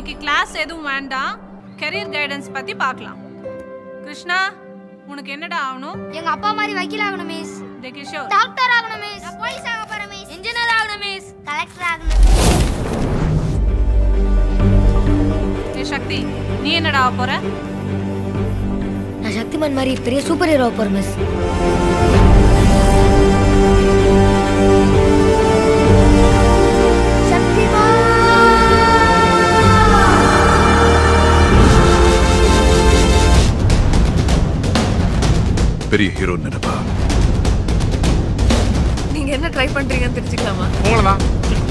இன்னைக்கு கிளாஸ் எதுவும் வேண்டாம் கெரியர் கைடன்ஸ் பத்தி பார்க்கலாம் கிருஷ்ணா உனக்கு என்னடா ஆகணும் எங்க அப்பா மாதிரி வக்கீல் ஆகணும் மிஸ் டே கிஷோர் டாக்டர் ஆகணும் மிஸ் போலீஸ் ஆக போறேன் மிஸ் இன்ஜினியர் ஆகணும் மிஸ் கலெக்டர் ஆகணும் ஏ சக்தி நீ என்னடா ஆக போற நான் சக்திமான் மாதிரி பெரிய சூப்பர் ஹீரோ போறேன் மிஸ் பெரிய ஹீரோ நினைப்பா நீங்க என்ன ட்ரை பண்றீங்கன்னு தெரிஞ்சுக்கலாமா உங்களதான்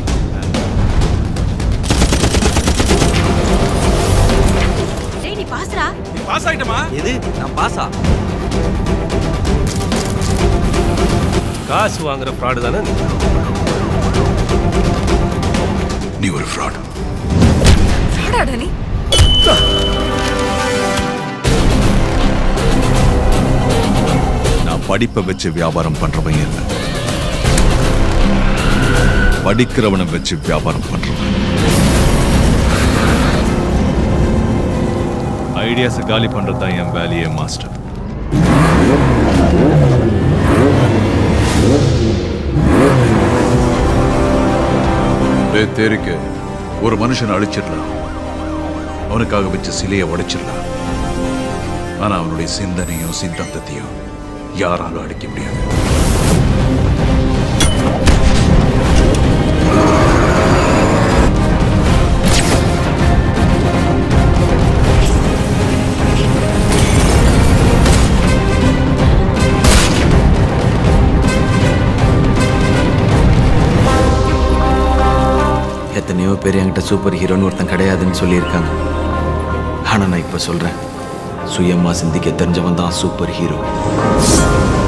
டேய் நீ பாஸ்ரா பாஸ் ஆயிட்டமா எது நான் பாஸா காசு வாங்குற ஃப்ராடு தானே நீ? நீ ஒரு ஃப்ராட் ஃப்ராடாடா நீ நான் படிப்பை வச்சு வியாபாரம் பண்றவன் இல்லை படிக்கிறவனை வச்சு வியாபாரம் பண்றவன் ஐடியாஸை காலி பண்றது தான் என் வேலையே மாஸ்டர் தேரிக்கு ஒரு மனுஷனை அழிச்சிடலாம் அவனுக்காக வச்ச சிலையை உடைச்சிடலாம் ஆனா அவனுடைய சிந்தனையும் சித்தாந்தத்தையும் யாராலும் அடிக்க முடியாது எத்தனையோ பேர் என்கிட்ட சூப்பர் ஹீரோன்னு ஒருத்தன் கிடையாதுன்னு சொல்லியிருக்காங்க ஆனா நான் இப்ப சொல்றேன் சுயமா சிந்திக்க தெரிஞ்சவன் தான் சூப்பர் ஹீரோ